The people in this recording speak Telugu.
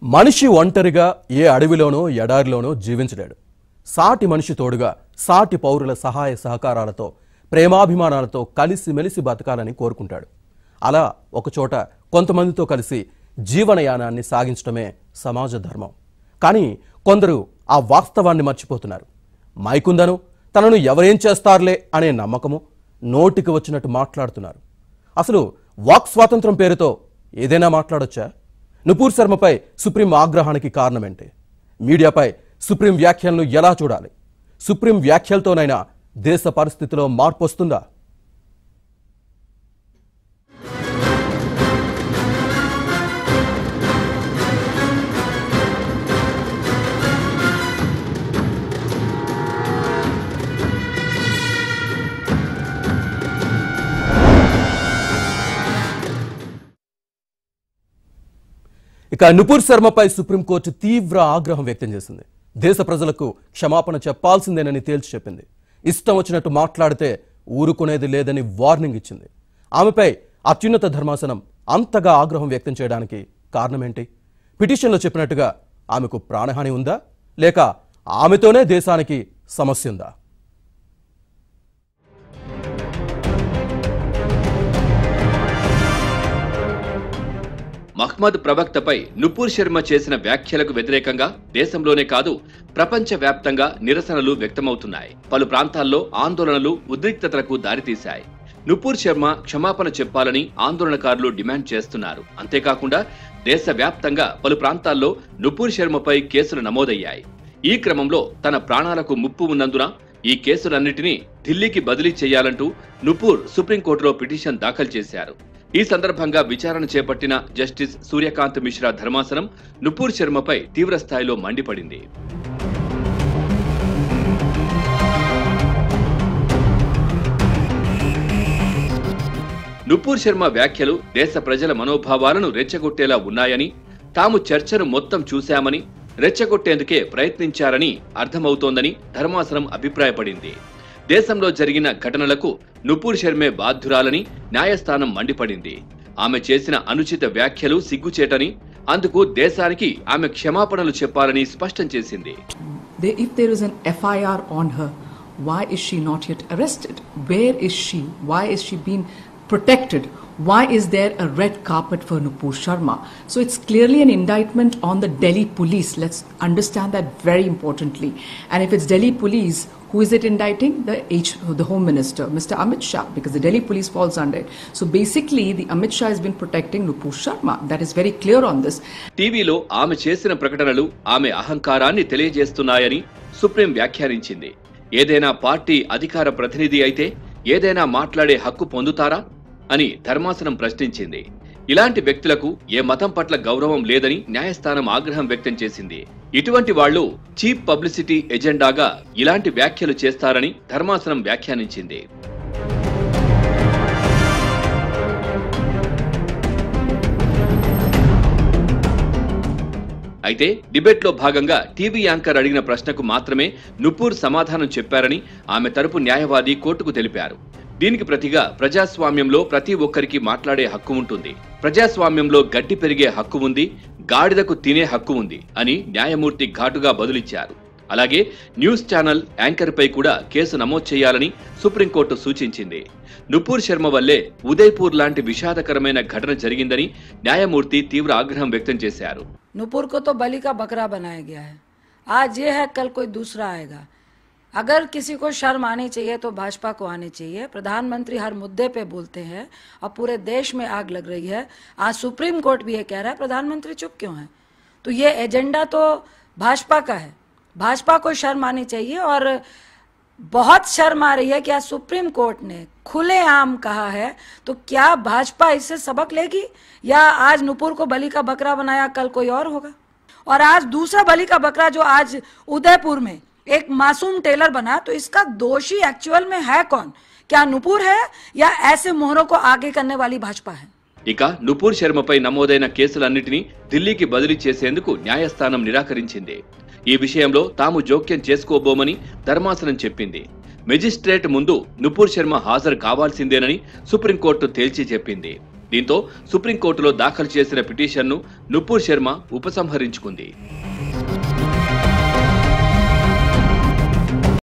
మనిషి ఒంటరిగా ఏ అడవిలోనో ఎడారిలోనో జీవించలేడు సాటి మనిషి తోడుగా సాటి పౌరుల సహాయ సహకారాలతో ప్రేమాభిమానాలతో కలిసిమెలిసి బతకాలని కోరుకుంటాడు అలా ఒకచోట కొంతమందితో కలిసి జీవనయానాన్ని సాగించడమే సమాజ ధర్మం కానీ కొందరు ఆ వాస్తవాన్ని మర్చిపోతున్నారు మైకుందను తనను ఎవరేం చేస్తారులే అనే నమ్మకము నోటికి వచ్చినట్టు మాట్లాడుతున్నారు అసలు వాక్ స్వాతంత్రం పేరుతో ఏదైనా మాట్లాడొచ్చా నుపూర్ శర్మపై సుప్రీం ఆగ్రహానికి కారణమేంటి మీడియాపై సుప్రీం వ్యాఖ్యలను ఎలా చూడాలి సుప్రీం వ్యాఖ్యలతోనైనా దేశ పరిస్థితిలో మార్పు వస్తుందా ఇక నుపూర్ శర్మపై సుప్రీంకోర్టు తీవ్ర ఆగ్రహం వ్యక్తం చేసింది దేశ ప్రజలకు క్షమాపణ చెప్పాల్సిందేనని తేల్చి చెప్పింది ఇష్టం వచ్చినట్టు మాట్లాడితే ఊరుకునేది లేదని వార్నింగ్ ఇచ్చింది ఆమెపై అత్యున్నత ధర్మాసనం అంతగా ఆగ్రహం వ్యక్తం చేయడానికి కారణమేంటి పిటిషన్లో చెప్పినట్టుగా ఆమెకు ప్రాణహాని ఉందా లేక ఆమెతోనే దేశానికి సమస్య ఉందా మహ్మద్ ప్రవక్తపై నుపూర్ శర్మ చేసిన వ్యాఖ్యలకు వ్యతిరేకంగా దేశంలోనే కాదు ప్రపంచ వ్యాప్తంగా నిరసనలు వ్యక్తమవుతున్నాయి పలు ప్రాంతాల్లో ఆందోళనలు ఉద్రిక్తతలకు దారితీశాయి నుపూర్ శర్మ క్షమాపణ చెప్పాలని ఆందోళనకారులు డిమాండ్ చేస్తున్నారు అంతేకాకుండా దేశవ్యాప్తంగా పలు ప్రాంతాల్లో నుపూర్ శర్మపై కేసులు నమోదయ్యాయి ఈ క్రమంలో తన ప్రాణాలకు ముప్పు ఉన్నందున ఈ కేసులన్నిటినీ ఢిల్లీకి బదిలీ చేయాలంటూ నుపూర్ సుప్రీంకోర్టులో పిటిషన్ దాఖలు చేశారు ఈ సందర్భంగా విచారణ చేపట్టిన జస్టిస్ సూర్యకాంత్ మిశ్రా ధర్మాసనం నుపూర్ శర్మపై తీవ్ర స్థాయిలో మండిపడింది నుపూర్ శర్మ వ్యాఖ్యలు దేశ ప్రజల మనోభావాలను రెచ్చగొట్టేలా ఉన్నాయని తాము చర్చను మొత్తం చూశామని రెచ్చగొట్టేందుకే ప్రయత్నించారని అర్థమవుతోందని ధర్మాసనం అభిప్రాయపడింది దేశంలో జరిగిన ఘటనలకు నుపూర్ శర్మే బాధ్యురాలని న్యాయస్థానం మండిపడింది ఆమె చేసిన అనుచిత వ్యాఖ్యలు సిగ్గుచేటని అందుకు దేశానికి ఆమె క్షమాపణలు చెప్పాలని స్పష్టం చేసింది They, if there is an FIR on her, why is she not yet arrested? Where is she? Why is she being protected? Why is there a red carpet for Nupur Sharma? So it's clearly an indictment on the Delhi police. Let's understand that very importantly. And if it's Delhi police, who is it indicting? The H, the Home Minister, Mr. Amit Shah, because the Delhi police falls under it. So basically, the Amit Shah has been protecting Nupur Sharma. That is very clear on this. టీవీలో ఆమె చేసిన ప్రకటనలు ఆమె అహంకారాన్ని తెలియజేస్తున్నాయని సుప్రీం వ్యాఖ్యానించింది ఏదైనా పార్టీ అధికార ప్రతినిధి అయితే ఏదైనా మాట్లాడే హక్కు పొందుతారా అని ధర్మాసనం ప్రశ్నించింది ఇలాంటి వ్యక్తులకు ఏ మతం పట్ల గౌరవం లేదని న్యాయస్థానం ఆగ్రహం వ్యక్తం చేసింది ఇటువంటి వాళ్ళు చీప్ పబ్లిసిటీ ఎజెండాగా ఇలాంటి వ్యాఖ్యలు చేస్తారని ధర్మాసనం వ్యాఖ్యానించింది అయితే డిబేట్లో భాగంగా టీవీ యాంకర్ అడిగిన ప్రశ్నకు మాత్రమే నుపూర్ సమాధానం చెప్పారని ఆమె తరపు న్యాయవాది కోర్టుకు తెలిపారు దీనికి ప్రతిగా ప్రజాస్వామ్యంలో ప్రతి ఒక్కరికి మాట్లాడే హక్కు ఉంటుంది ప్రజాస్వామ్యంలో గడ్డి పెరిగే హక్కు ఉంది గాడిదకు తినే హక్కు ఉంది అని న్యాయమూర్తి ఘాటుగా బదులిచ్చారు అలాగే న్యూస్ ఛానల్ యాంకర్ పై కూడా కేసు నమోదు చేయాలని సుప్రీంకోర్టు సూచించింది నుపూర్ శర్మ వల్లే ఉదయ్పూర్ లాంటి విషాదకరమైన ఘటన జరిగిందని న్యాయమూర్తి తీవ్ర ఆగ్రహం వ్యక్తం చేశారు नूपुर को तो बलि का बकरा बनाया गया है आज ये है कल कोई दूसरा आएगा अगर किसी को शर्म आनी चाहिए तो भाजपा को आनी चाहिए प्रधानमंत्री हर मुद्दे पे बोलते हैं और पूरे देश में आग लग रही है आज सुप्रीम कोर्ट भी ये कह रहा है प्रधानमंत्री चुप क्यों है तो ये एजेंडा तो भाजपा का है भाजपा को शर्म आनी चाहिए और बहुत शर्म आ रही है कि आज सुप्रीम कोर्ट ने खुलेआम कहा है तो क्या भाजपा इससे सबक लेगी या आज नुपुर को बलि का बकरा बनाया कल कोई और होगा और आज दूसरा बलि का बकरा जो आज उदयपुर में एक मासूम टेलर बना तो इसका दोषी एक्चुअल में है कौन क्या नुपुर है या ऐसे मोहरों को आगे करने वाली भाजपा है ఇక నుపూర్ శర్మపై నమోదైన కేసులన్నింటినీ ఢిల్లీకి బదిలీ చేసేందుకు న్యాయస్థానం నిరాకరించింది ఈ విషయంలో తాము జోక్యం చేసుకోబోమని ధర్మాసనం చెప్పింది మెజిస్ట్రేట్ ముందు నుపూర్ శర్మ హాజరు కావాల్సిందేనని సుప్రీంకోర్టు తేల్చి చెప్పింది దీంతో సుప్రీంకోర్టులో దాఖలు చేసిన పిటిషన్ను నుపూర్ శర్మ ఉపసంహరించుకుంది